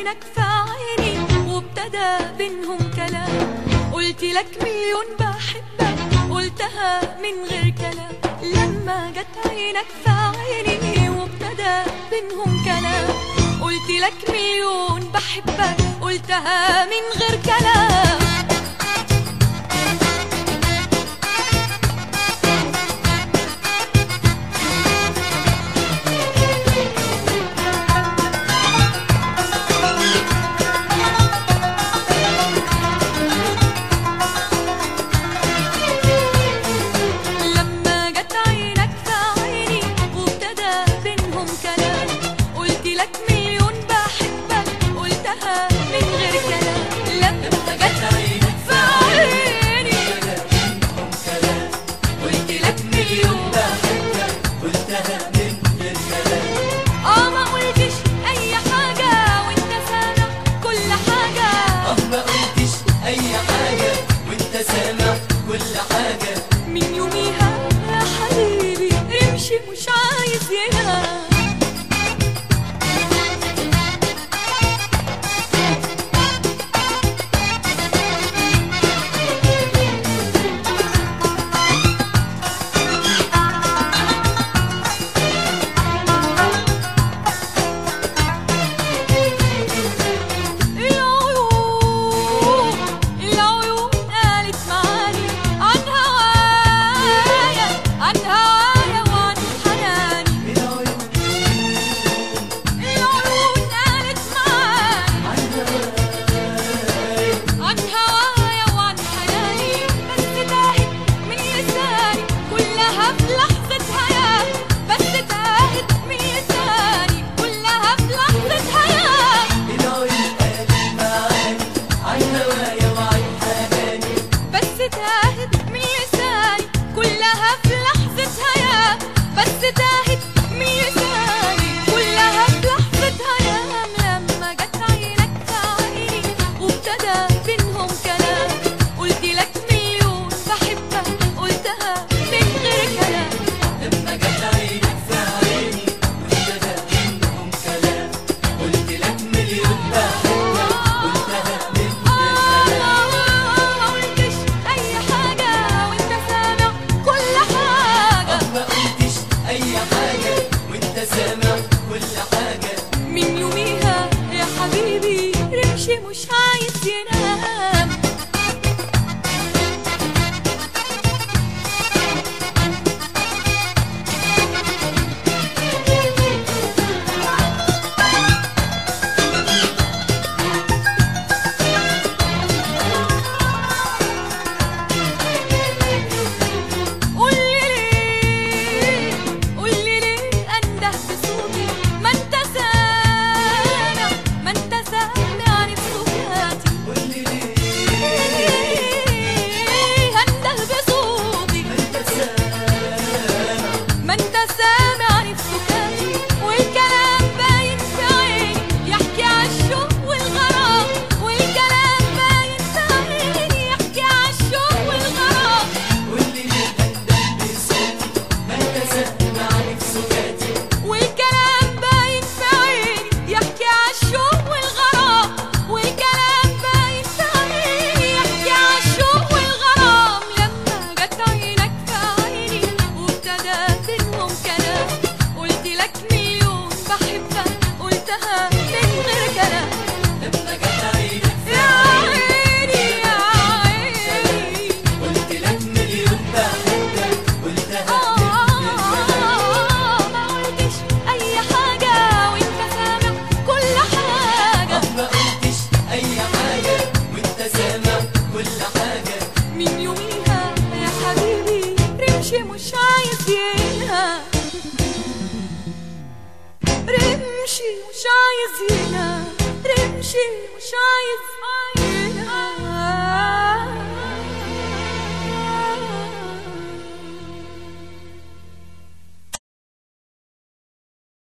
عينك في عيني وابتدى بينهم كلام قلت لك مليون بحبك قلتها من غير كلام لما جت عينك في عيني وابتدى بينهم كلام قلت لك مليون بحبك قلتها من غير كلام لما جت عينك في عيني وابتدى بينهم كلام قلت لك مليون بحبك قلتها من غير كلام لما جت عينك في عيني قلت لك مليون بحبك قلتها من غير كلام اه ما قلتش اي حاجة وانت سامع كل حاجة اه ما قلتش اي حاجة وانت سامع كل حاجة من يوميها يا حبيبي امشي مش عايز ينام العيون العيون قالت معاني عن هوايا عن هوايا وعن حناني العيون العيون قالت معاني عن هوايا وعن حناني بس تاهت من لساني كلها في لحظة حياة بس تاهت من لساني كلها في لحظة حياة العيون قالت معاني عن هوايا وعن حناني بس تاهت من لساني كلها في لحظة حياة بس تاهت من لساني كلها في لحظة حياة لما جت عينك في عيني وابتدى بينهم كلام قلت لك مليون بحبك قلتها من غير كلام لما جت عينك في عيني وابتدى بينهم كلام قلت لك مليون بحبك قلتها من غير كلام ما قلتش أي حاجة وأنت سامع كل حاجة اه ما قلتش اي حاجة وانت سامع كل حاجة من يوميها يا حبيبي رمشي مش عايز ينام قولي ليه قولي ليه انده بصوتي ما انت سامع ما انت سامع نفسك قولي ليه انده بصوتي انت سامع ما انت سامع نفسكاتي والكلام باين في عيني يحكي عالشوق والغرام والكلام باين في عيني يحكي عالشوق والغرام قولي ليه اندم بصوتي ما انت سامع نفسكاتي والكلام باين في عيني يحكي عالشوق والغرام والكلام باين في عيني يحكي عالشوق والغرام لما جت عينك في عيني وابتدى بينهم كلام قلت لك مليون بحبك قلتها من غير كلام لما جت عينك في يا عيني عيني يا عيني قلت لك مليون بحبك قلتها من غير كلام آه ما قلتش أي حاجة وأنت سامع كل حاجة اه ما قلتش اي حاجة وانت سامع كل حاجة من يوميها يا حبيبي رمشي مش عايز ينام رمشي مش عايز ينام رمشي مش عايز